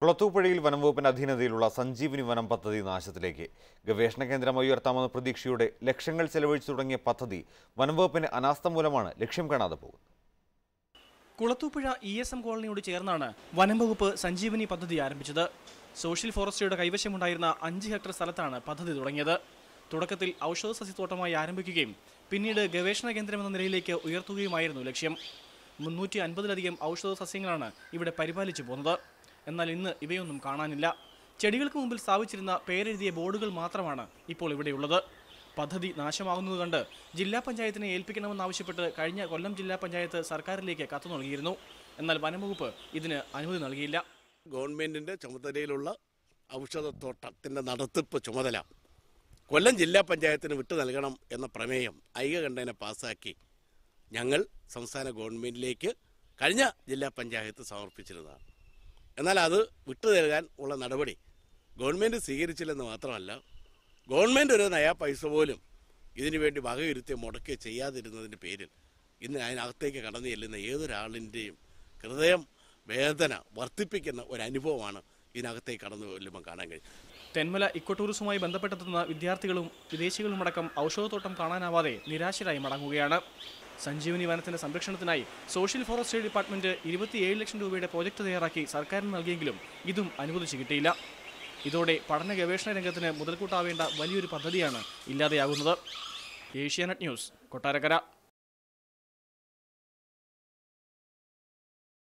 കുളത്തൂപ്പുഴയിൽ വനംവകുപ്പിന്റെ അധീനതയിലുള്ള സഞ്ജീവനി വനം പദ്ധതി നാശത്തിലേക്ക് ഗവേഷണ കേന്ദ്രമായി ഉയർത്താമെന്ന പ്രതീക്ഷയോടെ ലക്ഷങ്ങൾ ചെലവഴിച്ചു തുടങ്ങിയ പദ്ധതി വനംവകുപ്പിന്റെ അനാസ്ഥ മൂലമാണ് ലക്ഷ്യം കാണാതെ പോകുന്നത് കുളത്തൂപ്പുഴ ഇ എസ് എം കോളനിയോട് ചേർന്നാണ് വനം വകുപ്പ് സഞ്ജീവനി പദ്ധതി ആരംഭിച്ചത് സോഷ്യൽ ഫോറസ്ട്രിയുടെ കൈവശമുണ്ടായിരുന്ന അഞ്ച് ഹെക്ടർ സ്ഥലത്താണ് പദ്ധതി തുടങ്ങിയത് തുടക്കത്തിൽ ഔഷധ സസ്യത്തോട്ടമായി ആരംഭിക്കുകയും പിന്നീട് ഗവേഷണ കേന്ദ്രം എന്ന നിലയിലേക്ക് ഉയർത്തുകയുമായിരുന്നു ലക്ഷ്യം മുന്നൂറ്റി അൻപതിലധികം ഔഷധ സസ്യങ്ങളാണ് ഇവിടെ പരിപാലിച്ചു പോകുന്നത് എന്നാൽ ഇന്ന് ഇവയൊന്നും കാണാനില്ല ചെടികൾക്ക് മുമ്പിൽ സ്ഥാപിച്ചിരുന്ന പേരെഴുതിയ ബോർഡുകൾ മാത്രമാണ് ഇപ്പോൾ ഇവിടെയുള്ളത് പദ്ധതി നാശമാകുന്നത് കണ്ട് ജില്ലാ പഞ്ചായത്തിനെ ഏൽപ്പിക്കണമെന്നാവശ്യപ്പെട്ട് കഴിഞ്ഞ കൊല്ലം ജില്ലാ പഞ്ചായത്ത് സർക്കാരിലേക്ക് കത്ത് നൽകിയിരുന്നു എന്നാൽ വനംവകുപ്പ് ഇതിന് അനുമതി നൽകിയില്ല ഗവൺമെൻറ്റിൻ്റെ ചുമതലയിലുള്ള ഔഷധത്തോട്ടത്തിൻ്റെ നടത്തിപ്പ് ചുമതല കൊല്ലം ജില്ലാ പഞ്ചായത്തിന് വിട്ടു നൽകണം എന്ന പ്രമേയം ഐകകണ്ഠേന പാസ്സാക്കി ഞങ്ങൾ സംസ്ഥാന ഗവൺമെൻറ്റിലേക്ക് കഴിഞ്ഞ ജില്ലാ പഞ്ചായത്ത് സമർപ്പിച്ചിരുന്നതാണ് എന്നാൽ അത് വിട്ടു നൽകാൻ ഉള്ള നടപടി ഗവൺമെൻറ് സ്വീകരിച്ചില്ലെന്ന് മാത്രമല്ല ഗവൺമെൻറ് ഒരു നയാ പൈസ പോലും ഇതിനു വേണ്ടി വകയിരുത്തി മുടക്കി ചെയ്യാതിരുന്നതിൻ്റെ പേരിൽ ഇന്ന് അതിനകത്തേക്ക് കടന്നു ചെല്ലുന്ന ഏതൊരാളിൻ്റെയും ഹൃദയം വേദന വർദ്ധിപ്പിക്കുന്ന ഒരു അനുഭവമാണ് ഇതിനകത്തേക്ക് കടന്നു ചെല്ലുമ്പോൾ കാണാൻ കഴിയും തെന്മല ഇക്കോ ടൂറിസവുമായി ബന്ധപ്പെട്ടെത്തുന്ന വിദ്യാർത്ഥികളും വിദേശികളുമടക്കം ഔഷധത്തോട്ടം കാണാനാവാതെ നിരാശരായി മടങ്ങുകയാണ് സഞ്ജീവനി വനത്തിന്റെ സംരക്ഷണത്തിനായി സോഷ്യൽ ഫോറസ്ട്രി ഡിപ്പാർട്ട്മെന്റ് ഇരുപത്തിയേഴ് ലക്ഷം രൂപയുടെ പ്രോജക്റ്റ് തയ്യാറാക്കി സർക്കാരിന് നൽകിയെങ്കിലും ഇതും അനുവദിച്ചു കിട്ടിയില്ല ഇതോടെ പഠന ഗവേഷണ രംഗത്തിന് മുതൽക്കൂട്ടാവേണ്ട വലിയൊരു പദ്ധതിയാണ് ഇല്ലാതെയാകുന്നത് ഏഷ്യാനെറ്റ് ന്യൂസ് കൊട്ടാരക്കര